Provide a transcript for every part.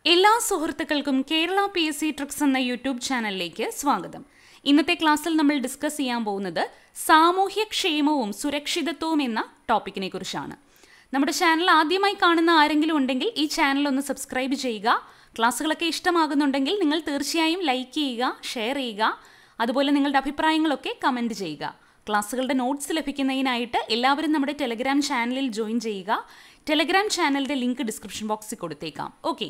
എല്ലാ സുഹൃത്തുക്കൾക്കും Kerala P S C tricks എന്ന യൂട്യൂബ് ചാനലിലേക്ക് സ്വാഗതം ഇന്നത്തെ ക്ലാസ്സിൽ നമ്മൾ ഡിസ്കസ് ചെയ്യാൻ പോകുന്നത് സാമൂഹ്യക്ഷേമവും സുരക്ഷിതത്വവും എന്ന ടോപ്പിക്കിനെ കുറിച്ചാണ് നമ്മുടെ ചാനൽ ആദ്യമായി കാണുന്ന ആരെങ്കിലും ഉണ്ടെങ്കിൽ ഈ ചാനൽ ഒന്ന് സബ്സ്ക്രൈബ് ചെയ്യുക ക്ലാസ്സുകളൊക്കെ ഇഷ്ടമാകുന്നുണ്ടെങ്കിൽ നിങ്ങൾ തീർച്ചയായും ലൈക്ക് ചെയ്യുക ഷെയർ ചെയ്യുക അതുപോലെ നിങ്ങളുടെ അഭിപ്രായങ്ങളൊക്കെ കമൻറ്റ് ചെയ്യുക ക്ലാസ്സുകളുടെ നോട്ട്സ് ലഭിക്കുന്നതിനായിട്ട് എല്ലാവരും നമ്മുടെ ടെലഗ്രാം ചാനലിൽ ജോയിൻ ചെയ്യുക ടെലഗ്രാം ചാനലിൻ്റെ ലിങ്ക് ഡിസ്ക്രിപ്ഷൻ ബോക്സിൽ കൊടുത്തേക്കാം ഓക്കെ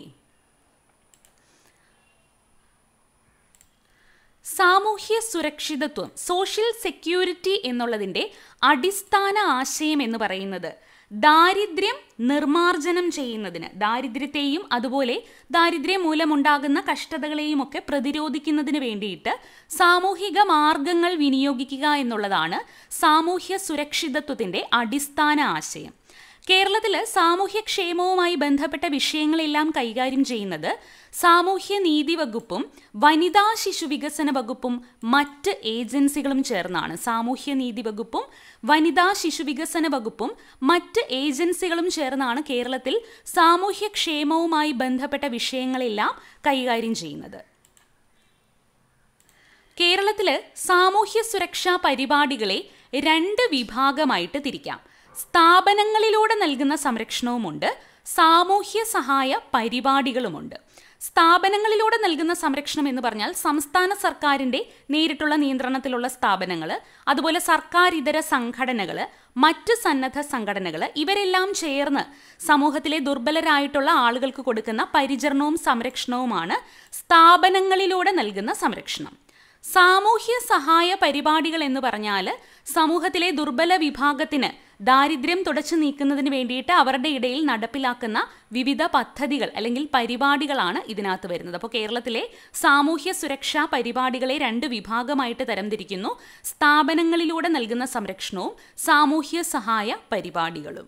സാമൂഹ്യ സുരക്ഷിതത്വം സോഷ്യൽ സെക്യൂരിറ്റി എന്നുള്ളതിൻ്റെ അടിസ്ഥാന ആശയം എന്ന് പറയുന്നത് ദാരിദ്ര്യം നിർമാർജനം ചെയ്യുന്നതിന് ദാരിദ്ര്യത്തെയും അതുപോലെ ദാരിദ്ര്യം മൂലമുണ്ടാകുന്ന കഷ്ടതകളെയും ഒക്കെ പ്രതിരോധിക്കുന്നതിന് വേണ്ടിയിട്ട് സാമൂഹിക മാർഗങ്ങൾ വിനിയോഗിക്കുക എന്നുള്ളതാണ് സാമൂഹ്യ സുരക്ഷിതത്വത്തിൻ്റെ അടിസ്ഥാന ആശയം കേരളത്തിൽ സാമൂഹ്യക്ഷേമവുമായി ബന്ധപ്പെട്ട വിഷയങ്ങളെല്ലാം കൈകാര്യം ചെയ്യുന്നത് സാമൂഹ്യ നീതി വകുപ്പും വനിതാ ശിശു വികസന വകുപ്പും മറ്റ് ഏജൻസികളും ചേർന്നാണ് സാമൂഹ്യ നീതി വകുപ്പും വനിതാ ശിശു വികസന വകുപ്പും മറ്റ് ഏജൻസികളും ചേർന്നാണ് കേരളത്തിൽ സാമൂഹ്യക്ഷേമവുമായി ബന്ധപ്പെട്ട വിഷയങ്ങളെല്ലാം കൈകാര്യം ചെയ്യുന്നത് കേരളത്തിൽ സാമൂഹ്യ സുരക്ഷാ പരിപാടികളെ രണ്ട് വിഭാഗമായിട്ട് തിരിക്കാം സ്ഥാപനങ്ങളിലൂടെ നൽകുന്ന സംരക്ഷണവുമുണ്ട് സാമൂഹ്യ സഹായ പരിപാടികളുമുണ്ട് സ്ഥാപനങ്ങളിലൂടെ നൽകുന്ന സംരക്ഷണം എന്ന് പറഞ്ഞാൽ സംസ്ഥാന സർക്കാരിൻ്റെ നേരിട്ടുള്ള നിയന്ത്രണത്തിലുള്ള സ്ഥാപനങ്ങൾ അതുപോലെ സർക്കാർ ഇതര സംഘടനകൾ മറ്റ് സന്നദ്ധ സംഘടനകൾ ഇവരെല്ലാം ചേർന്ന് സമൂഹത്തിലെ ദുർബലരായിട്ടുള്ള ആളുകൾക്ക് കൊടുക്കുന്ന പരിചരണവും സംരക്ഷണവുമാണ് സ്ഥാപനങ്ങളിലൂടെ നൽകുന്ന സംരക്ഷണം സാമൂഹ്യ സഹായ പരിപാടികൾ എന്ന് പറഞ്ഞാൽ സമൂഹത്തിലെ ദുർബല വിഭാഗത്തിന് ദാരിദ്ര്യം തുടച്ചു നീക്കുന്നതിന് വേണ്ടിയിട്ട് അവരുടെ ഇടയിൽ നടപ്പിലാക്കുന്ന വിവിധ പദ്ധതികൾ അല്ലെങ്കിൽ പരിപാടികളാണ് ഇതിനകത്ത് വരുന്നത് അപ്പോൾ കേരളത്തിലെ സാമൂഹ്യ സുരക്ഷാ പരിപാടികളെ രണ്ട് വിഭാഗമായിട്ട് തരംതിരിക്കുന്നു സ്ഥാപനങ്ങളിലൂടെ നൽകുന്ന സംരക്ഷണവും സാമൂഹ്യ സഹായ പരിപാടികളും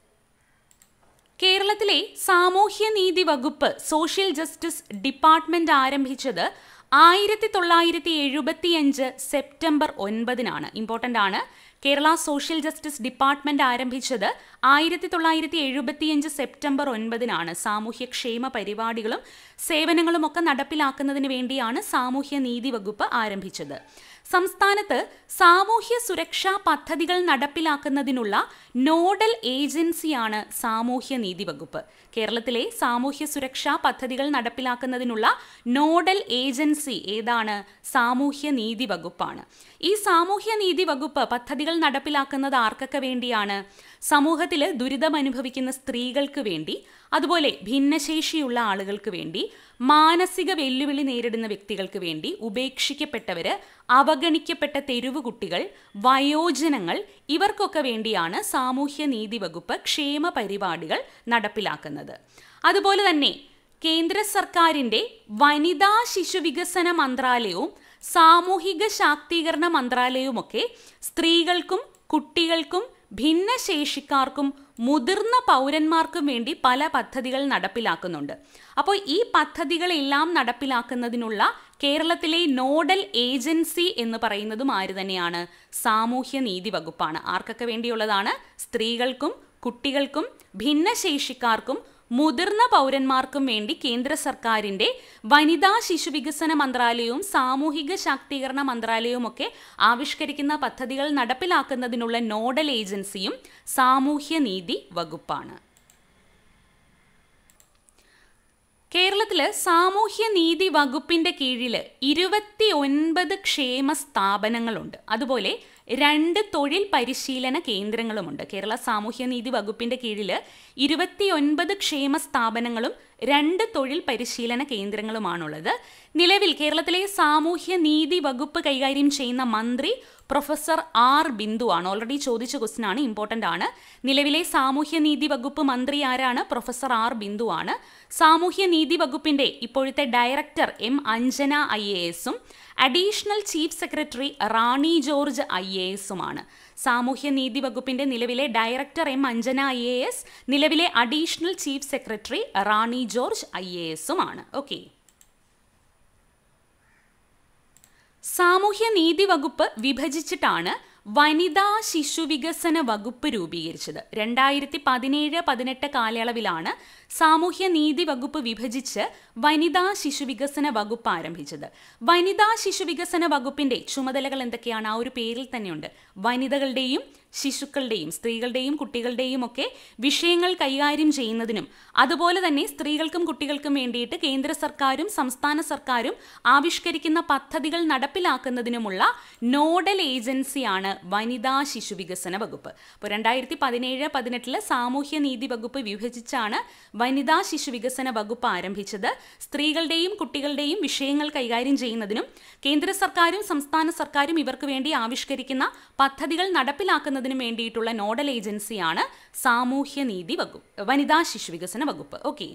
കേരളത്തിലെ സാമൂഹ്യനീതി വകുപ്പ് സോഷ്യൽ ജസ്റ്റിസ് ഡിപ്പാർട്ട്മെന്റ് ആരംഭിച്ചത് ആയിരത്തി തൊള്ളായിരത്തി എഴുപത്തിയഞ്ച് സെപ്റ്റംബർ ഒൻപതിനാണ് ഇമ്പോർട്ടൻ്റ് ആണ് കേരള സോഷ്യൽ ജസ്റ്റിസ് ഡിപ്പാർട്ട്മെന്റ് ആരംഭിച്ചത് ആയിരത്തി തൊള്ളായിരത്തി എഴുപത്തിയഞ്ച് സെപ്റ്റംബർ ഒൻപതിനാണ് സാമൂഹ്യക്ഷേമ പരിപാടികളും സേവനങ്ങളും ഒക്കെ നടപ്പിലാക്കുന്നതിന് വേണ്ടിയാണ് സാമൂഹ്യ നീതി വകുപ്പ് ആരംഭിച്ചത് സംസ്ഥാനത്ത് സാമൂഹ്യ സുരക്ഷാ പദ്ധതികൾ നടപ്പിലാക്കുന്നതിനുള്ള നോഡൽ ഏജൻസിയാണ് സാമൂഹ്യ നീതി വകുപ്പ് കേരളത്തിലെ സാമൂഹ്യ സുരക്ഷാ പദ്ധതികൾ നടപ്പിലാക്കുന്നതിനുള്ള നോഡൽ ഏജൻസി ഏതാണ് സാമൂഹ്യ നീതി വകുപ്പാണ് ഈ സാമൂഹ്യ നീതി വകുപ്പ് പദ്ധതികൾ നടപ്പിലാക്കുന്നത് ആർക്കൊക്കെ വേണ്ടിയാണ് സമൂഹത്തിൽ ദുരിതം അനുഭവിക്കുന്ന സ്ത്രീകൾക്ക് വേണ്ടി അതുപോലെ ഭിന്നശേഷിയുള്ള ആളുകൾക്ക് വേണ്ടി മാനസിക വെല്ലുവിളി നേരിടുന്ന വ്യക്തികൾക്ക് വേണ്ടി ഉപേക്ഷിക്കപ്പെട്ടവര് അവഗണിക്കപ്പെട്ട തെരുവ് കുട്ടികൾ വയോജനങ്ങൾ ഇവർക്കൊക്കെ വേണ്ടിയാണ് സാമൂഹ്യ നീതി വകുപ്പ് ക്ഷേമ പരിപാടികൾ നടപ്പിലാക്കുന്നത് അതുപോലെ തന്നെ കേന്ദ്ര സർക്കാരിൻ്റെ വനിതാ ശിശു വികസന മന്ത്രാലയവും സാമൂഹിക ശാക്തീകരണ മന്ത്രാലയവുമൊക്കെ സ്ത്രീകൾക്കും കുട്ടികൾക്കും ഭിന്നശേഷിക്കാർക്കും മുതിർന്ന പൗരന്മാർക്കും വേണ്ടി പല പദ്ധതികൾ നടപ്പിലാക്കുന്നുണ്ട് അപ്പോൾ ഈ പദ്ധതികളെല്ലാം നടപ്പിലാക്കുന്നതിനുള്ള കേരളത്തിലെ നോഡൽ ഏജൻസി എന്ന് പറയുന്നതും ആര് തന്നെയാണ് സാമൂഹ്യ നീതി വകുപ്പാണ് ആർക്കൊക്കെ വേണ്ടിയുള്ളതാണ് സ്ത്രീകൾക്കും കുട്ടികൾക്കും ഭിന്നശേഷിക്കാർക്കും മുതിർന്ന പൗരന്മാർക്കും വേണ്ടി കേന്ദ്ര സർക്കാരിൻ്റെ വനിതാ ശിശു വികസന മന്ത്രാലയവും സാമൂഹിക ശാക്തീകരണ മന്ത്രാലയവും ഒക്കെ ആവിഷ്കരിക്കുന്ന പദ്ധതികൾ നടപ്പിലാക്കുന്നതിനുള്ള നോഡൽ ഏജൻസിയും സാമൂഹ്യ നീതി വകുപ്പാണ് കേരളത്തിൽ സാമൂഹ്യ നീതി വകുപ്പിന്റെ കീഴിൽ ഇരുപത്തി ഒൻപത് ക്ഷേമ സ്ഥാപനങ്ങളുണ്ട് അതുപോലെ രണ്ട് തൊഴിൽ പരിശീലന കേന്ദ്രങ്ങളുമുണ്ട് കേരള സാമൂഹ്യനീതി വകുപ്പിന്റെ കീഴിൽ ഇരുപത്തിയൊൻപത് ക്ഷേമ സ്ഥാപനങ്ങളും രണ്ട് തൊഴിൽ പരിശീലന കേന്ദ്രങ്ങളുമാണുള്ളത് നിലവിൽ കേരളത്തിലെ സാമൂഹ്യ നീതി വകുപ്പ് കൈകാര്യം ചെയ്യുന്ന മന്ത്രി പ്രൊഫസർ ആർ ബിന്ദു ആണ് ഓൾറെഡി ചോദിച്ച ക്വസ്റ്റ്യൻ ആണ് ഇമ്പോർട്ടൻ്റ് ആണ് നിലവിലെ സാമൂഹ്യ നീതി വകുപ്പ് മന്ത്രി ആരാണ് പ്രൊഫസർ ആർ ബിന്ദു ആണ് സാമൂഹ്യ നീതി വകുപ്പിന്റെ ഇപ്പോഴത്തെ director M Anjana I A എസും additional chief secretary Rani George I A എസുമാണ് സാമൂഹ്യ നീതി വകുപ്പിന്റെ നിലവിലെ director M Anjana I A S നിലവിലെ additional chief secretary Rani George I A എസുമാണ് ഓക്കെ സാമൂഹ്യ നീതി വകുപ്പ് വിഭജിച്ചിട്ടാണ് വനിതാ ശിശു വികസന വകുപ്പ് രൂപീകരിച്ചത് രണ്ടായിരത്തി പതിനേഴ് പതിനെട്ട് കാലയളവിലാണ് സാമൂഹ്യ നീതി വകുപ്പ് വിഭജിച്ച് വനിതാ ശിശു വികസന വകുപ്പ് ആരംഭിച്ചത് വനിതാ ശിശു വികസന വകുപ്പിന്റെ ചുമതലകൾ എന്തൊക്കെയാണ് ആ ഒരു പേരിൽ തന്നെയുണ്ട് വനിതകളുടെയും ശിശുക്കളുടെയും സ്ത്രീകളുടെയും കുട്ടികളുടെയും ഒക്കെ വിഷയങ്ങൾ കൈകാര്യം ചെയ്യുന്നതിനും അതുപോലെ തന്നെ സ്ത്രീകൾക്കും കുട്ടികൾക്കും വേണ്ടിയിട്ട് കേന്ദ്ര സർക്കാരും സംസ്ഥാന സർക്കാരും ആവിഷ്കരിക്കുന്ന പദ്ധതികൾ നടപ്പിലാക്കുന്നതിനുമുള്ള നോഡൽ ഏജൻസിയാണ് വനിതാ ശിശു വികസന വകുപ്പ് അപ്പോൾ രണ്ടായിരത്തി പതിനേഴ് പതിനെട്ടില് സാമൂഹ്യ നീതി വകുപ്പ് വിഭജിച്ചാണ് വനിതാ ശിശു വികസന വകുപ്പ് ആരംഭിച്ചത് സ്ത്രീകളുടെയും കുട്ടികളുടെയും വിഷയങ്ങൾ കൈകാര്യം ചെയ്യുന്നതിനും കേന്ദ്ര സർക്കാരും സംസ്ഥാന സർക്കാരും ഇവർക്ക് വേണ്ടി ആവിഷ്കരിക്കുന്ന പദ്ധതികൾ നടപ്പിലാക്കുന്നതിനും വേണ്ടിയിട്ടുള്ള നോഡൽ ഏജൻസിയാണ് സാമൂഹ്യ നീതി വകുപ്പ് വനിതാ ശിശു വികസന വകുപ്പ് ഓക്കെ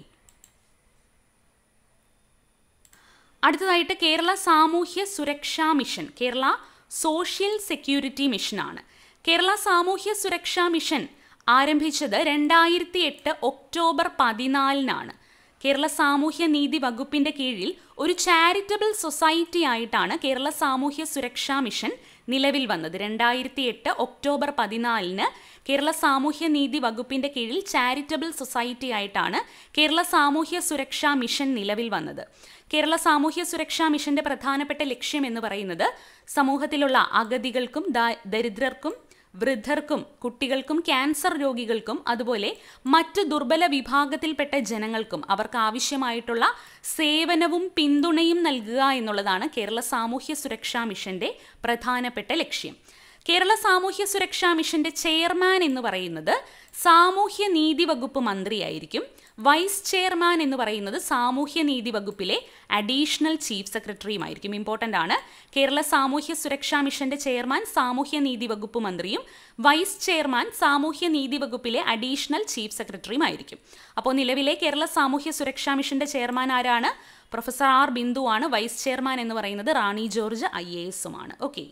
അടുത്തതായിട്ട് കേരള സാമൂഹ്യ സുരക്ഷാ മിഷൻ കേരള സോഷ്യൽ സെക്യൂരിറ്റി മിഷനാണ് കേരള സാമൂഹ്യ സുരക്ഷാ മിഷൻ ആരംഭിച്ചത് രണ്ടായിരത്തി എട്ട് ഒക്ടോബർ പതിനാലിനാണ് കേരള സാമൂഹ്യ നീതി വകുപ്പിന്റെ കീഴിൽ ഒരു ചാരിറ്റബിൾ സൊസൈറ്റി ആയിട്ടാണ് കേരള സാമൂഹ്യ സുരക്ഷാ മിഷൻ നിലവിൽ വന്നത് രണ്ടായിരത്തി എട്ട് ഒക്ടോബർ പതിനാലിന് കേരള സാമൂഹ്യ നീതി വകുപ്പിന്റെ കീഴിൽ ചാരിറ്റബിൾ സൊസൈറ്റി ആയിട്ടാണ് കേരള സാമൂഹ്യ സുരക്ഷാ മിഷൻ നിലവിൽ വന്നത് കേരള സാമൂഹ്യ സുരക്ഷാ മിഷന്റെ പ്രധാനപ്പെട്ട ലക്ഷ്യം എന്ന് പറയുന്നത് സമൂഹത്തിലുള്ള അഗതികൾക്കും ദരിദ്രർക്കും വൃദ്ധർക്കും കുട്ടികൾക്കും ക്യാൻസർ രോഗികൾക്കും അതുപോലെ മറ്റു ദുർബല വിഭാഗത്തിൽപ്പെട്ട ജനങ്ങൾക്കും അവർക്ക് ആവശ്യമായിട്ടുള്ള സേവനവും പിന്തുണയും നൽകുക എന്നുള്ളതാണ് കേരള സാമൂഹ്യ സുരക്ഷാ മിഷന്റെ പ്രധാനപ്പെട്ട ലക്ഷ്യം കേരള സാമൂഹ്യ സുരക്ഷാ മിഷന്റെ ചെയർമാൻ എന്ന് പറയുന്നത് സാമൂഹ്യ നീതി വകുപ്പ് മന്ത്രിയായിരിക്കും വൈസ് ചെയർമാൻ എന്ന് പറയുന്നത് സാമൂഹ്യ നീതി വകുപ്പിലെ അഡീഷണൽ ചീഫ് സെക്രട്ടറിയുമായിരിക്കും ഇമ്പോർട്ടൻ്റ് ആണ് കേരള സാമൂഹ്യ സുരക്ഷാ മിഷന്റെ ചെയർമാൻ സാമൂഹ്യ നീതി വകുപ്പ് മന്ത്രിയും വൈസ് ചെയർമാൻ സാമൂഹ്യ നീതി വകുപ്പിലെ അഡീഷണൽ ചീഫ് സെക്രട്ടറിയുമായിരിക്കും അപ്പോൾ നിലവിലെ കേരള സാമൂഹ്യ സുരക്ഷാ മിഷന്റെ ചെയർമാൻ ആരാണ് പ്രൊഫസർ ആർ ബിന്ദു ആണ് വൈസ് ചെയർമാൻ എന്ന് പറയുന്നത് റാണി ജോർജ് ഐ എ എസുമാണ് ഓക്കെ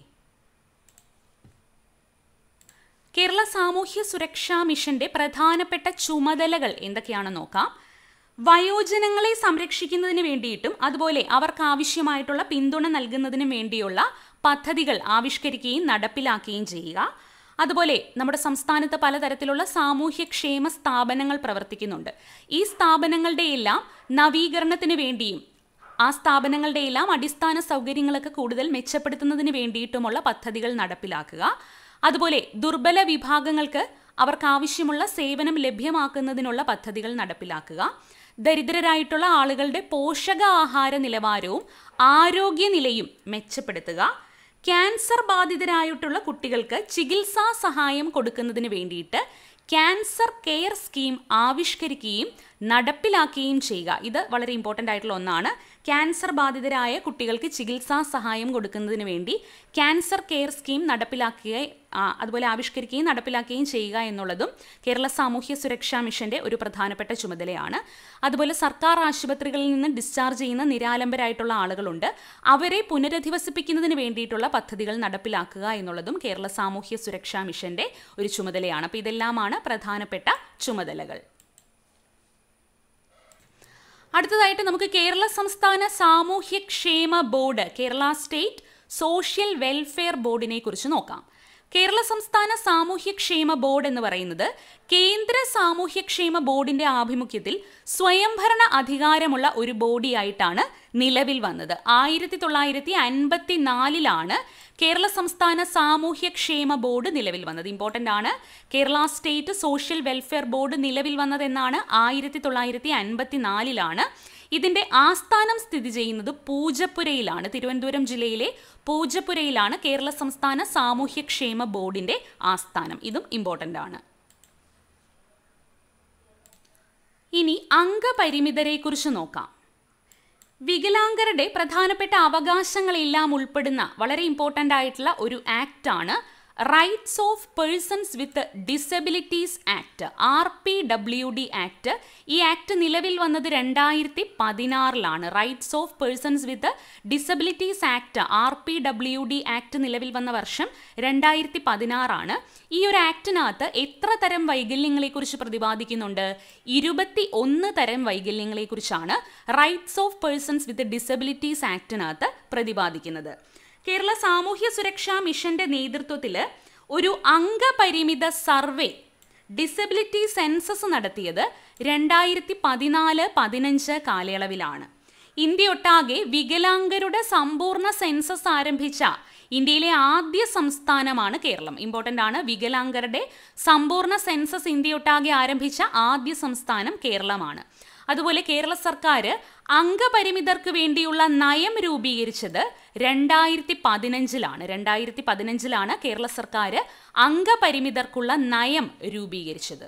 കേരള സാമൂഹ്യ സുരക്ഷാ മിഷന്റെ പ്രധാനപ്പെട്ട ചുമതലകൾ എന്തൊക്കെയാണെന്ന് നോക്കാം വയോജനങ്ങളെ സംരക്ഷിക്കുന്നതിന് വേണ്ടിയിട്ടും അതുപോലെ അവർക്ക് ആവശ്യമായിട്ടുള്ള പിന്തുണ നൽകുന്നതിനും വേണ്ടിയുള്ള പദ്ധതികൾ ആവിഷ്കരിക്കുകയും നടപ്പിലാക്കുകയും ചെയ്യുക അതുപോലെ നമ്മുടെ സംസ്ഥാനത്ത് പലതരത്തിലുള്ള സാമൂഹ്യക്ഷേമ സ്ഥാപനങ്ങൾ പ്രവർത്തിക്കുന്നുണ്ട് ഈ സ്ഥാപനങ്ങളുടെ എല്ലാം നവീകരണത്തിന് വേണ്ടിയും ആ സ്ഥാപനങ്ങളുടെ എല്ലാം അടിസ്ഥാന സൗകര്യങ്ങളൊക്കെ കൂടുതൽ മെച്ചപ്പെടുത്തുന്നതിന് വേണ്ടിയിട്ടുമുള്ള പദ്ധതികൾ നടപ്പിലാക്കുക അതുപോലെ ദുർബല വിഭാഗങ്ങൾക്ക് അവർക്ക് ആവശ്യമുള്ള സേവനം ലഭ്യമാക്കുന്നതിനുള്ള പദ്ധതികൾ നടപ്പിലാക്കുക ദരിദ്രരായിട്ടുള്ള ആളുകളുടെ പോഷകാഹാര നിലവാരവും ആരോഗ്യനിലയും മെച്ചപ്പെടുത്തുക ക്യാൻസർ ബാധിതരായിട്ടുള്ള കുട്ടികൾക്ക് ചികിത്സാ സഹായം കൊടുക്കുന്നതിന് വേണ്ടിയിട്ട് ക്യാൻസർ കെയർ സ്കീം ആവിഷ്കരിക്കുകയും നടപ്പിലാക്കുകയും ചെയ്യുക ഇത് വളരെ ഇമ്പോർട്ടൻ്റ് ആയിട്ടുള്ള ഒന്നാണ് ക്യാൻസർ ബാധിതരായ കുട്ടികൾക്ക് ചികിത്സാ സഹായം കൊടുക്കുന്നതിന് വേണ്ടി ക്യാൻസർ കെയർ സ്കീം നടപ്പിലാക്കുകയും അതുപോലെ ആവിഷ്കരിക്കുകയും നടപ്പിലാക്കുകയും ചെയ്യുക എന്നുള്ളതും കേരള സാമൂഹ്യ സുരക്ഷാ മിഷന്റെ ഒരു പ്രധാനപ്പെട്ട ചുമതലയാണ് അതുപോലെ സർക്കാർ ആശുപത്രികളിൽ നിന്ന് ഡിസ്ചാർജ് ചെയ്യുന്ന നിരാലംബരായിട്ടുള്ള ആളുകളുണ്ട് അവരെ പുനരധിവസിപ്പിക്കുന്നതിന് വേണ്ടിയിട്ടുള്ള പദ്ധതികൾ നടപ്പിലാക്കുക എന്നുള്ളതും കേരള സാമൂഹ്യ സുരക്ഷാ മിഷന്റെ ഒരു ചുമതലയാണ് അപ്പോൾ ഇതെല്ലാമാണ് പ്രധാനപ്പെട്ട ചുമതലകൾ അടുത്തതായിട്ട് നമുക്ക് കേരള സംസ്ഥാന സാമൂഹ്യക്ഷേമ board Kerala state social welfare ബോർഡിനെ കുറിച്ച് നോക്കാം കേരള സംസ്ഥാന സാമൂഹ്യക്ഷേമ ബോർഡ് എന്ന് പറയുന്നത് കേന്ദ്ര സാമൂഹ്യക്ഷേമ ബോർഡിന്റെ ആഭിമുഖ്യത്തിൽ സ്വയംഭരണ അധികാരമുള്ള ഒരു ബോഡിയായിട്ടാണ് നിലവിൽ വന്നത് ആയിരത്തി തൊള്ളായിരത്തി അൻപത്തി നാലിലാണ് കേരള സംസ്ഥാന സാമൂഹ്യക്ഷേമ ബോർഡ് നിലവിൽ വന്നത് ഇമ്പോർട്ടൻ്റ് ആണ് Kerala state social welfare board നിലവിൽ വന്നതെന്നാണ് ആയിരത്തി തൊള്ളായിരത്തി അൻപത്തി നാലിലാണ് ഇതിന്റെ ആസ്ഥാനം സ്ഥിതി ചെയ്യുന്നത് പൂജപ്പുരയിലാണ് തിരുവനന്തപുരം ജില്ലയിലെ പൂജപ്പുരയിലാണ് കേരള സംസ്ഥാന സാമൂഹ്യക്ഷേമ ബോർഡിന്റെ ആസ്ഥാനം ഇതും ഇമ്പോർട്ടൻ്റ് ആണ് ഇനി അംഗപരിമിതരെ കുറിച്ച് നോക്കാം വികലാംഗരുടെ പ്രധാനപ്പെട്ട അവകാശങ്ങളെല്ലാം ഉൾപ്പെടുന്ന വളരെ ഇമ്പോർട്ടൻ്റ് ആയിട്ടുള്ള ഒരു ആക്ട് ആണ് rights of persons with disabilities act R P W D act ഈ ആക്ട് നിലവിൽ വന്നത് രണ്ടായിരത്തി പതിനാറിലാണ് rights of persons with disabilities act R P W D act നിലവിൽ വന്ന വർഷം രണ്ടായിരത്തി പതിനാറാണ് ഈ ഒരു ആക്ടിനകത്ത് എത്ര തരം വൈകല്യങ്ങളെക്കുറിച്ച് പ്രതിപാദിക്കുന്നുണ്ട് ഇരുപത്തി ഒന്ന് തരം വൈകല്യങ്ങളെക്കുറിച്ചാണ് rights of persons with disabilities ആക്ടിനകത്ത് പ്രതിപാദിക്കുന്നത് കേരള സാമൂഹ്യ സുരക്ഷാ മിഷന്റെ നേതൃത്വത്തിൽ ഒരു അംഗപരിമിത സർവേ ഡിസബിലിറ്റി സെൻസസ് നടത്തിയത് രണ്ടായിരത്തി പതിനാല് പതിനഞ്ച് കാലയളവിലാണ് ഇന്ത്യയൊട്ടാകെ വികലാംഗരുടെ സമ്പൂർണ്ണ സെൻസസ് ആരംഭിച്ച ഇന്ത്യയിലെ ആദ്യ സംസ്ഥാനമാണ് കേരളം ഇമ്പോർട്ടൻ്റ് ആണ് വികലാംഗരുടെ സമ്പൂർണ്ണ സെൻസസ് ഇന്ത്യയൊട്ടാകെ ആരംഭിച്ച ആദ്യ സംസ്ഥാനം കേരളമാണ് അതുപോലെ കേരള സർക്കാർ അംഗപരിമിതർക്ക് വേണ്ടിയുള്ള നയം രൂപീകരിച്ചത് രണ്ടായിരത്തി പതിനഞ്ചിലാണ് രണ്ടായിരത്തി പതിനഞ്ചിലാണ് കേരള സർക്കാർ അംഗപരിമിതർക്കുള്ള നയം രൂപീകരിച്ചത്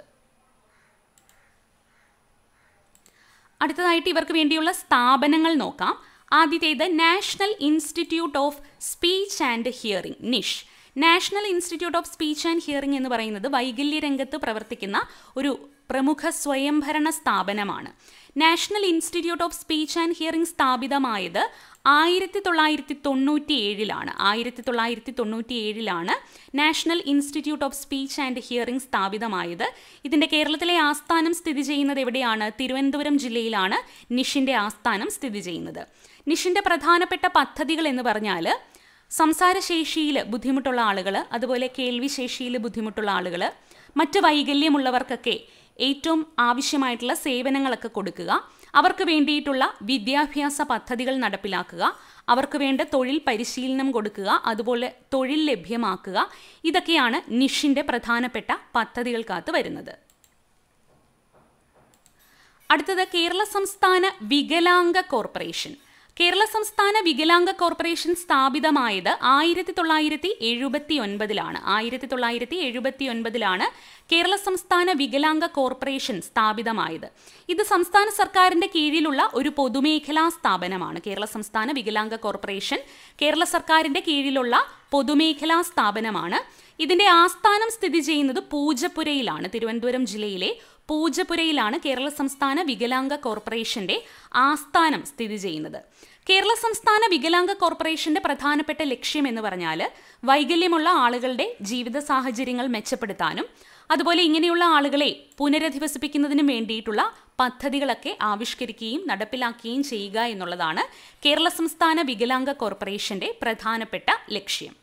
അടുത്തതായിട്ട് ഇവർക്ക് വേണ്ടിയുള്ള സ്ഥാപനങ്ങൾ നോക്കാം ആദ്യത്തേത് national institute of speech and hearing NISH national institute of speech and hearing എന്ന് പറയുന്നത് വൈകല്യ രംഗത്ത് പ്രവർത്തിക്കുന്ന ഒരു പ്രമുഖ സ്വയംഭരണ സ്ഥാപനമാണ് national institute of speech and hearing സ്ഥാപിതമായത് ആയിരത്തി തൊള്ളായിരത്തി തൊണ്ണൂറ്റി ഏഴിലാണ് ആയിരത്തി തൊള്ളായിരത്തി തൊണ്ണൂറ്റി ഏഴിലാണ് national institute of speech and hearing സ്ഥാപിതമായത് ഇതിൻ്റെ കേരളത്തിലെ ആസ്ഥാനം സ്ഥിതി ചെയ്യുന്നത് എവിടെയാണ് തിരുവനന്തപുരം ജില്ലയിലാണ് നിഷിൻ്റെ ആസ്ഥാനം സ്ഥിതി ചെയ്യുന്നത് നിഷിൻ്റെ പ്രധാനപ്പെട്ട പദ്ധതികൾ എന്ന് പറഞ്ഞാൽ സംസാരശേഷിയിൽ ബുദ്ധിമുട്ടുള്ള ആളുകൾ അതുപോലെ കേൾവിശേഷിയിൽ ബുദ്ധിമുട്ടുള്ള ആളുകൾ മറ്റ് വൈകല്യമുള്ളവർക്കൊക്കെ ഏറ്റവും ആവശ്യമായിട്ടുള്ള സേവനങ്ങളൊക്കെ കൊടുക്കുക അവർക്ക് വേണ്ടിയിട്ടുള്ള വിദ്യാഭ്യാസ പദ്ധതികൾ നടപ്പിലാക്കുക അവർക്ക് വേണ്ട തൊഴിൽ പരിശീലനം കൊടുക്കുക അതുപോലെ തൊഴിൽ ലഭ്യമാക്കുക ഇതൊക്കെയാണ് നിഷിൻ്റെ പ്രധാനപ്പെട്ട പദ്ധതികൾക്കകത്ത് വരുന്നത് അടുത്തത് കേരള സംസ്ഥാന വികലാംഗ കോർപ്പറേഷൻ കേരള സംസ്ഥാന വികലാംഗ കോർപ്പറേഷൻ സ്ഥാപിതമായത് ആയിരത്തി തൊള്ളായിരത്തി എഴുപത്തി ഒൻപതിലാണ് ആയിരത്തി തൊള്ളായിരത്തി എഴുപത്തി ഒൻപതിലാണ് കേരള സംസ്ഥാന വികലാംഗ കോർപ്പറേഷൻ സ്ഥാപിതമായത് ഇത് സംസ്ഥാന സർക്കാരിന്റെ കീഴിലുള്ള ഒരു പൊതുമേഖലാ സ്ഥാപനമാണ് കേരള സംസ്ഥാന വികലാംഗ കോർപ്പറേഷൻ കേരള സർക്കാരിന്റെ കീഴിലുള്ള പൊതുമേഖലാ സ്ഥാപനമാണ് ഇതിന്റെ ആസ്ഥാനം സ്ഥിതി ചെയ്യുന്നത് പൂജപ്പുരയിലാണ് തിരുവനന്തപുരം ജില്ലയിലെ പൂജപ്പുരയിലാണ് കേരള സംസ്ഥാന വികലാംഗ കോർപ്പറേഷന്റെ ആസ്ഥാനം സ്ഥിതി ചെയ്യുന്നത് കേരള സംസ്ഥാന വികലാംഗ കോർപ്പറേഷന്റെ പ്രധാനപ്പെട്ട ലക്ഷ്യം എന്ന് പറഞ്ഞാൽ വൈകല്യമുള്ള ആളുകളുടെ ജീവിത സാഹചര്യങ്ങൾ മെച്ചപ്പെടുത്താനും അതുപോലെ ഇങ്ങനെയുള്ള ആളുകളെ പുനരധിവസിപ്പിക്കുന്നതിനും വേണ്ടിയിട്ടുള്ള പദ്ധതികളൊക്കെ ആവിഷ്കരിക്കുകയും നടപ്പിലാക്കുകയും ചെയ്യുക എന്നുള്ളതാണ് കേരള സംസ്ഥാന വികലാംഗ കോർപ്പറേഷന്റെ പ്രധാനപ്പെട്ട ലക്ഷ്യം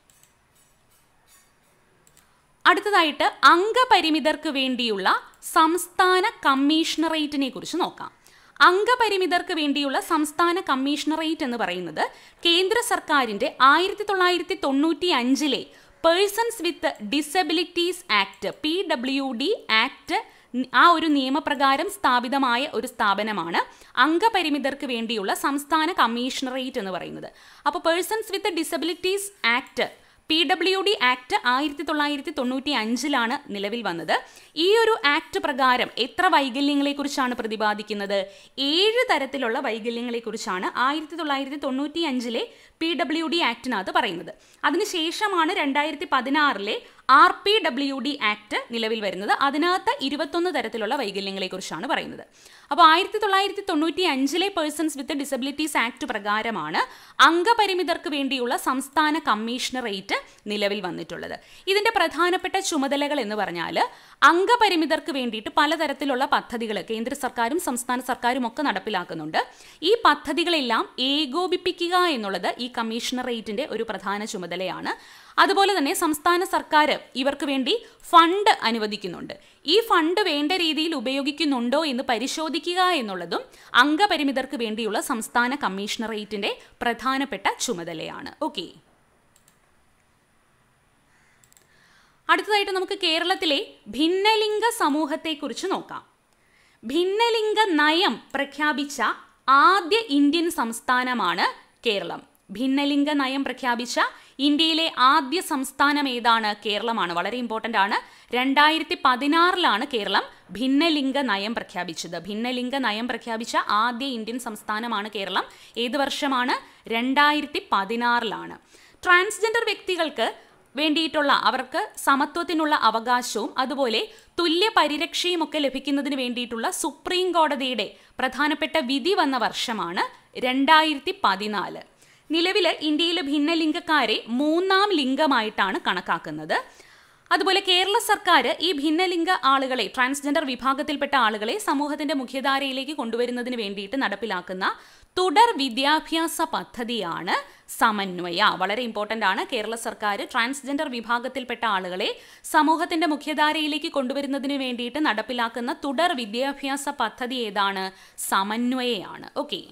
അടുത്തതായിട്ട് അംഗപരിമിതർക്ക് വേണ്ടിയുള്ള സംസ്ഥാന കമ്മീഷണറേറ്റിനെ കുറിച്ച് നോക്കാം അംഗപരിമിതർക്ക് വേണ്ടിയുള്ള സംസ്ഥാന കമ്മീഷണറേറ്റ് എന്ന് പറയുന്നത് കേന്ദ്ര സർക്കാരിന്റെ ആയിരത്തി തൊള്ളായിരത്തി തൊണ്ണൂറ്റി അഞ്ചിലെ persons with disabilities act P W D act ആ ഒരു നിയമപ്രകാരം സ്ഥാപിതമായ ഒരു സ്ഥാപനമാണ് അംഗപരിമിതർക്ക് വേണ്ടിയുള്ള സംസ്ഥാന കമ്മീഷണറേറ്റ് എന്ന് പറയുന്നത് അപ്പോൾ persons with disabilities act P W D act ആയിരത്തി തൊള്ളായിരത്തി തൊണ്ണൂറ്റി അഞ്ചിലാണ് നിലവിൽ വന്നത് ഈ ഒരു ആക്ട് പ്രകാരം എത്ര വൈകല്യങ്ങളെക്കുറിച്ചാണ് പ്രതിപാദിക്കുന്നത് ഏഴ് തരത്തിലുള്ള വൈകല്യങ്ങളെക്കുറിച്ചാണ് ആയിരത്തി തൊള്ളായിരത്തി തൊണ്ണൂറ്റി അഞ്ചിലെ പി ഡബ്ല്യു ഡി ആക്ടിനകത്ത് പറയുന്നത് അതിനുശേഷമാണ് രണ്ടായിരത്തി പതിനാറിലെ R P W D act നിലവിൽ വരുന്നത് അതിനകത്ത് ഇരുപത്തൊന്ന് തരത്തിലുള്ള വൈകല്യങ്ങളെക്കുറിച്ചാണ് പറയുന്നത് അപ്പോൾ ആയിരത്തി തൊള്ളായിരത്തി തൊണ്ണൂറ്റി അഞ്ചിലെ പേഴ്സൺസ് വിത്ത് ഡിസബിലിറ്റീസ് ആക്ട് പ്രകാരമാണ് അംഗപരിമിതർക്ക് വേണ്ടിയുള്ള സംസ്ഥാന കമ്മീഷണറേറ്റ് നിലവിൽ വന്നിട്ടുള്ളത് ഇതിന്റെ പ്രധാനപ്പെട്ട ചുമതലകൾ എന്ന് പറഞ്ഞാൽ അംഗപരിമിതർക്ക് വേണ്ടിയിട്ട് പലതരത്തിലുള്ള പദ്ധതികൾ കേന്ദ്ര സർക്കാരും സംസ്ഥാന സർക്കാരും ഒക്കെ നടപ്പിലാക്കുന്നുണ്ട് ഈ പദ്ധതികളെല്ലാം ഏകോപിപ്പിക്കുക എന്നുള്ളത് ഈ കമ്മീഷണറേറ്റിന്റെ ഒരു പ്രധാന ചുമതലയാണ് അതുപോലെ തന്നെ സംസ്ഥാന സർക്കാർ ഇവർക്ക് വേണ്ടി ഫണ്ട് അനുവദിക്കുന്നുണ്ട് ഈ ഫണ്ട് വേണ്ട രീതിയിൽ ഉപയോഗിക്കുന്നുണ്ടോ എന്ന് പരിശോധിക്കുക എന്നുള്ളതും അംഗപരിമിതർക്ക് വേണ്ടിയുള്ള സംസ്ഥാന കമ്മീഷണറേറ്റിന്റെ പ്രധാനപ്പെട്ട ചുമതലയാണ് ഓക്കെ അടുത്തതായിട്ട് നമുക്ക് കേരളത്തിലെ ഭിന്നലിംഗ സമൂഹത്തെക്കുറിച്ച് നോക്കാം ഭിന്നലിംഗ നയം പ്രഖ്യാപിച്ച ആദ്യ ഇന്ത്യൻ സംസ്ഥാനമാണ് കേരളം ഭിന്നലിംഗ നയം പ്രഖ്യാപിച്ച ഇന്ത്യയിലെ ആദ്യ സംസ്ഥാനം ഏതാണ് കേരളമാണ് വളരെ ഇമ്പോർട്ടൻ്റ് ആണ് രണ്ടായിരത്തി പതിനാറിലാണ് കേരളം ഭിന്നലിംഗ നയം പ്രഖ്യാപിച്ചത് ഭിന്നലിംഗ നയം പ്രഖ്യാപിച്ച ആദ്യ ഇന്ത്യൻ സംസ്ഥാനമാണ് കേരളം ഏത് വർഷമാണ് രണ്ടായിരത്തി പതിനാറിലാണ് ട്രാൻസ്ജെൻഡർ വ്യക്തികൾക്ക് വേണ്ടിയിട്ടുള്ള അവർക്ക് സമത്വത്തിനുള്ള അവകാശവും അതുപോലെ തുല്യ പരിരക്ഷയും ഒക്കെ ലഭിക്കുന്നതിന് വേണ്ടിയിട്ടുള്ള സുപ്രീം കോടതിയുടെ പ്രധാനപ്പെട്ട വിധി വന്ന വർഷമാണ് രണ്ടായിരത്തി പതിനാല് നിലവിൽ ഇന്ത്യയിൽ ഭിന്നലിംഗക്കാരെ മൂന്നാം ലിംഗമായിട്ടാണ് കണക്കാക്കുന്നത് അതുപോലെ കേരള സർക്കാർ ഈ ഭിന്നലിംഗ ആളുകളെ ട്രാൻസ്ജെൻഡർ വിഭാഗത്തിൽപ്പെട്ട ആളുകളെ സമൂഹത്തിന്റെ മുഖ്യധാരയിലേക്ക് കൊണ്ടുവരുന്നതിന് വേണ്ടിയിട്ട് നടപ്പിലാക്കുന്ന തുടർ വിദ്യാഭ്യാസ പദ്ധതിയാണ് സമന്വയ വളരെ ഇമ്പോർട്ടൻ്റ് ആണ് കേരള സർക്കാർ ട്രാൻസ്ജെൻഡർ വിഭാഗത്തിൽപ്പെട്ട ആളുകളെ സമൂഹത്തിന്റെ മുഖ്യധാരയിലേക്ക് കൊണ്ടുവരുന്നതിന് വേണ്ടിയിട്ട് നടപ്പിലാക്കുന്ന തുടർ വിദ്യാഭ്യാസ പദ്ധതി ഏതാണ് സമന്വയയാണ് ഓക്കെ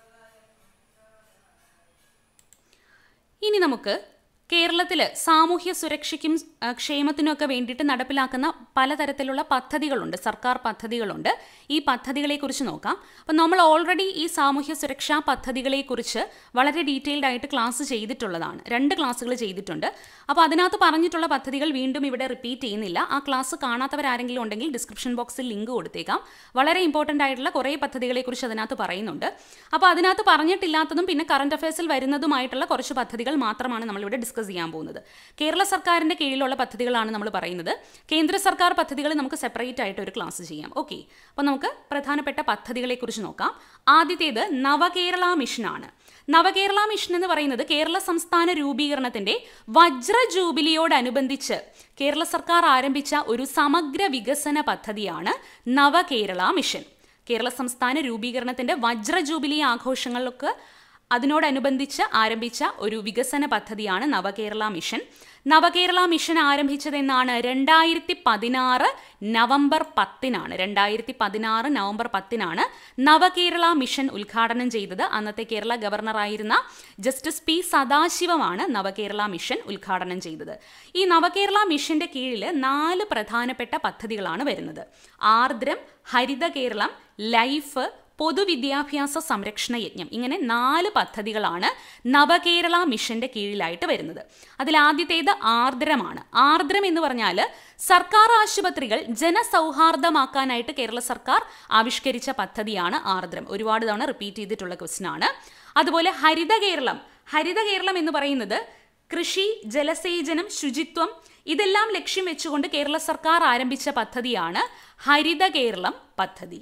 ഇനി നമുക്ക് കേരളത്തിൽ സാമൂഹ്യ സുരക്ഷയ്ക്കും ആ, ക്ഷേമത്തിനും ഒക്കെ വേണ്ടിയിട്ട് നടപ്പിലാക്കുന്ന പലതരത്തിലുള്ള പദ്ധതികളുണ്ട് സർക്കാർ പദ്ധതികളുണ്ട് ഈ പദ്ധതികളെക്കുറിച്ച് നോക്കാം അപ്പം നമ്മൾ ഓൾറെഡി ഈ സാമൂഹ്യ സുരക്ഷാ പദ്ധതികളെക്കുറിച്ച് വളരെ ഡീറ്റെയിൽഡ് ആയിട്ട് ക്ലാസ് ചെയ്തിട്ടുള്ളതാണ് രണ്ട് ക്ലാസ്സുകൾ ചെയ്തിട്ടുണ്ട് അപ്പോൾ അതിനകത്ത് പറഞ്ഞിട്ടുള്ള പദ്ധതികൾ വീണ്ടും ഇവിടെ റിപ്പീറ്റ് ചെയ്യുന്നില്ല ആ ക്ലാസ് കാണാത്തവരാരെങ്കിലും ഉണ്ടെങ്കിൽ ഡിസ്ക്രിപ്ഷൻ ബോക്സിൽ ലിങ്ക് കൊടുത്തേക്കാം വളരെ ഇമ്പോർട്ടൻ്റ് ആയിട്ടുള്ള കുറേ പദ്ധതികളെക്കുറിച്ച് അതിനകത്ത് പറയുന്നുണ്ട് അപ്പോൾ അതിനകത്ത് പറഞ്ഞിട്ടില്ലാത്തതും പിന്നെ കറണ്ട് അഫയേഴ്സിൽ വരുന്നതുമായിട്ടുള്ള കുറച്ച് പദ്ധതികൾ മാത്രമാണ് നമ്മളിവിടെ ഡിസ്കസ് ചെയ്യാൻ പോകുന്നത് കേരള സർക്കാരിൻ്റെ കീഴിലുള്ള പദ്ധതികളാണ് നമ്മൾ പറയുന്നത് കേന്ദ്ര സർക്കാർ പദ്ധതികൾ നമുക്ക് സെപ്പറേറ്റ് ആയിട്ട് ഒരു ക്ലാസ് ചെയ്യാം ഓക്കെ അപ്പോൾ നമുക്ക് പ്രധാനപ്പെട്ട പദ്ധതികളെക്കുറിച്ച് നോക്കാം ആദ്യത്തേത് നവകേരള മിഷനാണ് നവകേരള മിഷൻ എന്ന് പറയുന്നത് കേരള സംസ്ഥാന രൂപീകരണത്തിന്റെ വജ്ര ജൂബിലിയോടനുബന്ധിച്ച് കേരള സർക്കാർ ആരംഭിച്ച ഒരു സമഗ്ര വികസന പദ്ധതിയാണ് നവകേരള മിഷൻ കേരള സംസ്ഥാന രൂപീകരണത്തിന്റെ വജ്ര ജൂബിലി ആഘോഷങ്ങൾക്ക് അതിനോടനുബന്ധിച്ച് ആരംഭിച്ച ഒരു വികസന പദ്ധതിയാണ് നവകേരള മിഷൻ നവകേരള മിഷൻ ആരംഭിച്ചതെന്നാണ് രണ്ടായിരത്തി പതിനാറ് നവംബർ പത്തിനാണ് രണ്ടായിരത്തി പതിനാറ് നവംബർ പത്തിനാണ് നവകേരള മിഷൻ ഉദ്ഘാടനം ചെയ്തത് അന്നത്തെ കേരള ഗവർണറായിരുന്ന ജസ്റ്റിസ് പി സദാശിവമാണ് നവകേരള മിഷൻ ഉദ്ഘാടനം ചെയ്തത് ഈ നവകേരള മിഷന്റെ കീഴിൽ നാല് പ്രധാനപ്പെട്ട പദ്ധതികളാണ് വരുന്നത് ആർദ്രം ഹരിത കേരളം ലൈഫ് പൊതുവിദ്യാഭ്യാസ സംരക്ഷണ യജ്ഞം ഇങ്ങനെ നാല് പദ്ധതികളാണ് നവകേരള മിഷന്റെ കീഴിലായിട്ട് വരുന്നത് അതിൽ ആദ്യത്തേത് ആർദ്രമാണ് ആർദ്രം എന്ന് പറഞ്ഞാൽ സർക്കാർ ആശുപത്രികൾ ജനസൗഹാർദ്ദമാക്കാനായിട്ട് കേരള സർക്കാർ ആവിഷ്കരിച്ച പദ്ധതിയാണ് ആർദ്രം ഒരുപാട് തവണ റിപ്പീറ്റ് ചെയ്തിട്ടുള്ള ക്വസ്റ്റൻ ആണ് അതുപോലെ ഹരിത കേരളം ഹരിത കേരളം എന്ന് പറയുന്നത് കൃഷി ജലസേചനം ശുചിത്വം ഇതെല്ലാം ലക്ഷ്യം വെച്ചുകൊണ്ട് കേരള സർക്കാർ ആരംഭിച്ച പദ്ധതിയാണ് ഹരിത കേരളം പദ്ധതി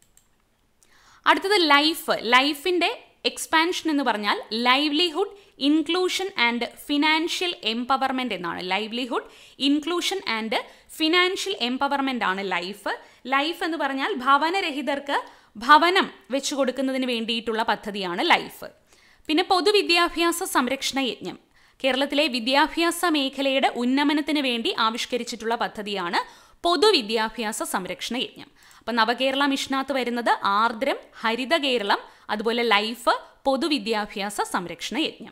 അടുത്തത് ലൈഫ് ലൈഫിൻ്റെ എക്സ്പാൻഷൻ എന്ന് പറഞ്ഞാൽ livelihood inclusion and financial empowerment എന്നാണ് livelihood inclusion and financial empowerment ആണ് ലൈഫ് ലൈഫ് എന്ന് പറഞ്ഞാൽ ഭവനരഹിതർക്ക് ഭവനം വെച്ചു കൊടുക്കുന്നതിന് വേണ്ടിയിട്ടുള്ള പദ്ധതിയാണ് ലൈഫ് പിന്നെ പൊതുവിദ്യാഭ്യാസ സംരക്ഷണ യജ്ഞം കേരളത്തിലെ വിദ്യാഭ്യാസ മേഖലയുടെ ഉന്നമനത്തിന് വേണ്ടി ആവിഷ്കരിച്ചിട്ടുള്ള പദ്ധതിയാണ് പൊതുവിദ്യാഭ്യാസ സംരക്ഷണ യജ്ഞം അപ്പം നവകേരള മിഷനകത്ത് വരുന്നത് ആർദ്രം ഹരിത കേരളം അതുപോലെ ലൈഫ് പൊതുവിദ്യാഭ്യാസ സംരക്ഷണ യജ്ഞം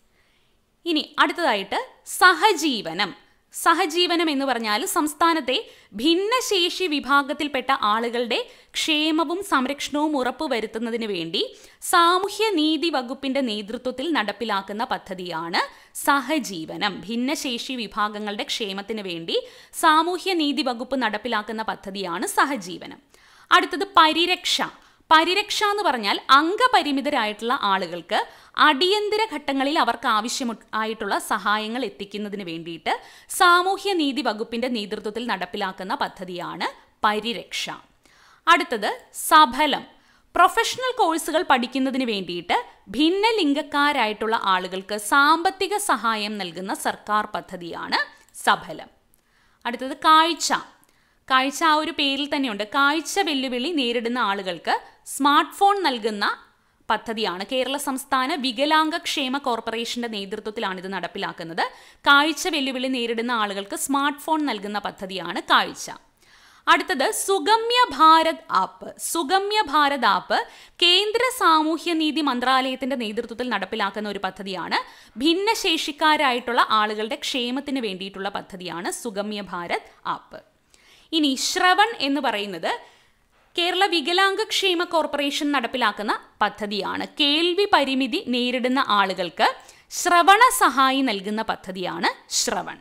ഇനി അടുത്തതായിട്ട് സഹജീവനം സഹജീവനം എന്ന് പറഞ്ഞാൽ സംസ്ഥാനത്തെ ഭിന്നശേഷി വിഭാഗത്തിൽപ്പെട്ട ആളുകളുടെ ക്ഷേമവും സംരക്ഷണവും ഉറപ്പുവരുത്തുന്നതിന് വേണ്ടി സാമൂഹ്യ നീതി വകുപ്പിന്റെ നേതൃത്വത്തിൽ നടപ്പിലാക്കുന്ന പദ്ധതിയാണ് സഹജീവനം ഭിന്നശേഷി വിഭാഗങ്ങളുടെ ക്ഷേമത്തിന് വേണ്ടി സാമൂഹ്യ നീതി വകുപ്പ് നടപ്പിലാക്കുന്ന പദ്ധതിയാണ് സഹജീവനം അടുത്തത് പരിരക്ഷ പരിരക്ഷ എന്ന് പറഞ്ഞാൽ അംഗപരിമിതരായിട്ടുള്ള ആളുകൾക്ക് അടിയന്തര ഘട്ടങ്ങളിൽ അവർക്ക് ആവശ്യം ആയിട്ടുള്ള സഹായങ്ങൾ എത്തിക്കുന്നതിന് വേണ്ടിയിട്ട് സാമൂഹ്യ നീതി വകുപ്പിന്റെ നേതൃത്വത്തിൽ നടപ്പിലാക്കുന്ന പദ്ധതിയാണ് പരിരക്ഷ അടുത്തത് സഫലം പ്രൊഫഷണൽ കോഴ്സുകൾ പഠിക്കുന്നതിന് വേണ്ടിയിട്ട് ഭിന്നലിംഗക്കാരായിട്ടുള്ള ആളുകൾക്ക് സാമ്പത്തിക സഹായം നൽകുന്ന സർക്കാർ പദ്ധതിയാണ് സഫലം അടുത്തത് കാഴ്ച കാഴ്ച ആ ഒരു പേരിൽ തന്നെയുണ്ട് കാഴ്ച വെല്ലുവിളി നേരിടുന്ന ആളുകൾക്ക് സ്മാർട്ട് ഫോൺ നൽകുന്ന പദ്ധതിയാണ് കേരള സംസ്ഥാന വികലാംഗ ക്ഷേമ കോർപ്പറേഷന്റെ നേതൃത്വത്തിലാണ് ഇത് നടപ്പിലാക്കുന്നത് കാഴ്ച വെല്ലുവിളി നേരിടുന്ന ആളുകൾക്ക് സ്മാർട്ട് ഫോൺ നൽകുന്ന പദ്ധതിയാണ് കാഴ്ച അടുത്തത് സുഗമ്യ ഭാരത് ആപ്പ് സുഗമ്യ ഭാരത് ആപ്പ് കേന്ദ്ര സാമൂഹ്യനീതി മന്ത്രാലയത്തിന്റെ നേതൃത്വത്തിൽ നടപ്പിലാക്കുന്ന ഒരു പദ്ധതിയാണ് ഭിന്നശേഷിക്കാരായിട്ടുള്ള ആളുകളുടെ ക്ഷേമത്തിന് വേണ്ടിയിട്ടുള്ള പദ്ധതിയാണ് സുഗമ്യ ഭാരത് ആപ്പ് ഇനി ശ്രവൺ എന്ന് പറയുന്നത് കേരള വികലാംഗ ക്ഷേമ കോർപ്പറേഷൻ നടപ്പിലാക്കുന്ന പദ്ധതിയാണ് കേൾവി പരിമിതി നേരിടുന്ന ആളുകൾക്ക് ശ്രവണ സഹായി നൽകുന്ന പദ്ധതിയാണ് ശ്രവൺ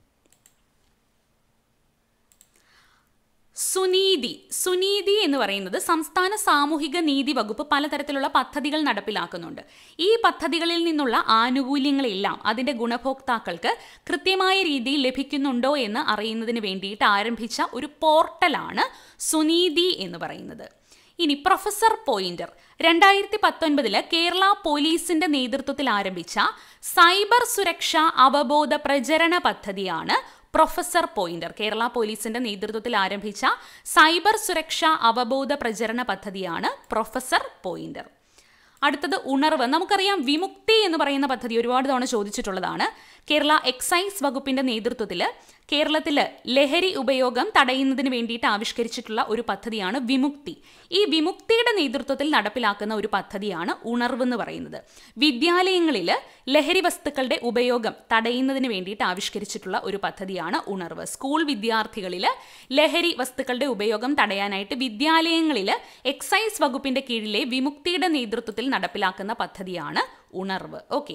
സുനീതി സുനീതി എന്ന് പറയുന്നത് സംസ്ഥാന സാമൂഹിക നീതി വകുപ്പ് പലതരത്തിലുള്ള പദ്ധതികൾ നടപ്പിലാക്കുന്നുണ്ട് ഈ പദ്ധതികളിൽ നിന്നുള്ള ആനുകൂല്യങ്ങളെല്ലാം അതിൻ്റെ ഗുണഭോക്താക്കൾക്ക് കൃത്യമായ രീതിയിൽ ലഭിക്കുന്നുണ്ടോ എന്ന് അറിയുന്നതിന് വേണ്ടിയിട്ട് ആരംഭിച്ച ഒരു പോർട്ടലാണ് സുനീതി എന്ന് പറയുന്നത് ഇനി പ്രൊഫസർ പോയിന്റർ രണ്ടായിരത്തി പത്തൊൻപതില് കേരള പോലീസിന്റെ നേതൃത്വത്തിൽ ആരംഭിച്ച സൈബർ സുരക്ഷാ അവബോധ പ്രചരണ പദ്ധതിയാണ് പ്രൊഫസർ പോയിന്റർ കേരള പോലീസിന്റെ നേതൃത്വത്തിൽ ആരംഭിച്ച സൈബർ സുരക്ഷാ അവബോധ പ്രചരണ പദ്ധതിയാണ് പ്രൊഫസർ പോയിന്റർ അടുത്തത് ഉണർവ് നമുക്കറിയാം വിമുക്തി എന്ന് പറയുന്ന പദ്ധതി ഒരുപാട് തവണ ചോദിച്ചിട്ടുള്ളതാണ് കേരള എക്സൈസ് വകുപ്പിന്റെ നേതൃത്വത്തിൽ കേരളത്തിൽ ലഹരി ഉപയോഗം തടയുന്നതിന് വേണ്ടിയിട്ട് ആവിഷ്കരിച്ചിട്ടുള്ള ഒരു പദ്ധതിയാണ് വിമുക്തി ഈ വിമുക്തിയുടെ നേതൃത്വത്തിൽ നടപ്പിലാക്കുന്ന ഒരു പദ്ധതിയാണ് ഉണർവ് എന്ന് പറയുന്നത് വിദ്യാലയങ്ങളിൽ ലഹരി വസ്തുക്കളുടെ ഉപയോഗം തടയുന്നതിന് വേണ്ടിയിട്ട് ആവിഷ്കരിച്ചിട്ടുള്ള ഒരു പദ്ധതിയാണ് ഉണർവ് സ്കൂൾ വിദ്യാർത്ഥികളിൽ ലഹരി വസ്തുക്കളുടെ ഉപയോഗം തടയാനായിട്ട് വിദ്യാലയങ്ങളിൽ എക്സൈസ് വകുപ്പിന്റെ കീഴിലെ വിമുക്തിയുടെ നേതൃത്വത്തിൽ നടപ്പിലാക്കുന്ന പദ്ധതിയാണ് ഉണർവ് ഓക്കെ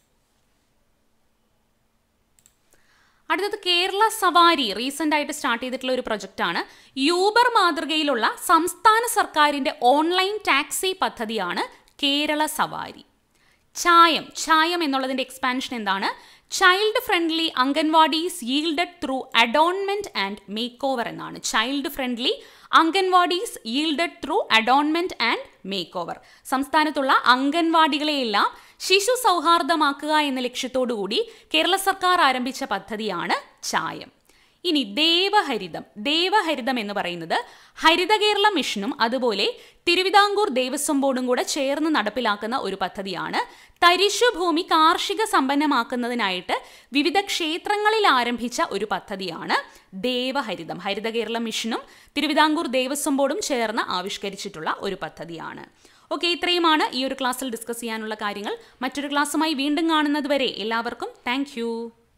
അടുത്തത് കേരള സവാരി റീസെന്റ് ആയിട്ട് സ്റ്റാർട്ട് ചെയ്തിട്ടുള്ള ഒരു പ്രൊജക്റ്റാണ് യൂബർ മാതൃകയിലുള്ള സംസ്ഥാന സർക്കാരിന്റെ ഓൺലൈൻ ടാക്സി പദ്ധതിയാണ് കേരള സവാരി ചായം ചായം എന്നുള്ളതിന്റെ എക്സ്പാൻഷൻ എന്താണ് child friendly anganwadis yielded through adornment and makeover എന്നാണ് child friendly anganwadis yielded through adornment and makeover സംസ്ഥാനത്തുള്ള അംഗൻവാടികളെയെല്ലാം ശിശു സൗഹാർദ്ദമാക്കുക എന്ന ലക്ഷ്യത്തോടുകൂടി കേരള സർക്കാർ ആരംഭിച്ച പദ്ധതിയാണ് ചായം ഇനി ദേവഹരിതം ദേവഹരിതം എന്ന് പറയുന്നത് ഹരിത കേരള മിഷനും അതുപോലെ തിരുവിതാംകൂർ ദേവസ്വം ബോർഡും കൂടെ ചേർന്ന് നടപ്പിലാക്കുന്ന ഒരു പദ്ധതിയാണ് തരിശുഭൂമി കാർഷിക സമ്പന്നമാക്കുന്നതിനായിട്ട് വിവിധ ക്ഷേത്രങ്ങളിൽ ആരംഭിച്ച ഒരു പദ്ധതിയാണ് ദേവഹരിതം ഹരിത കേരള മിഷനും തിരുവിതാംകൂർ ദേവസ്വം ബോർഡും ചേർന്ന് ആവിഷ്കരിച്ചിട്ടുള്ള ഒരു പദ്ധതിയാണ് ഓക്കെ ഇത്രയുമാണ് ഈ ഒരു ക്ലാസ്സിൽ ഡിസ്കസ് ചെയ്യാനുള്ള കാര്യങ്ങൾ മറ്റൊരു ക്ലാസ്സുമായി വീണ്ടും കാണുന്നത് വരെ എല്ലാവർക്കും താങ്ക്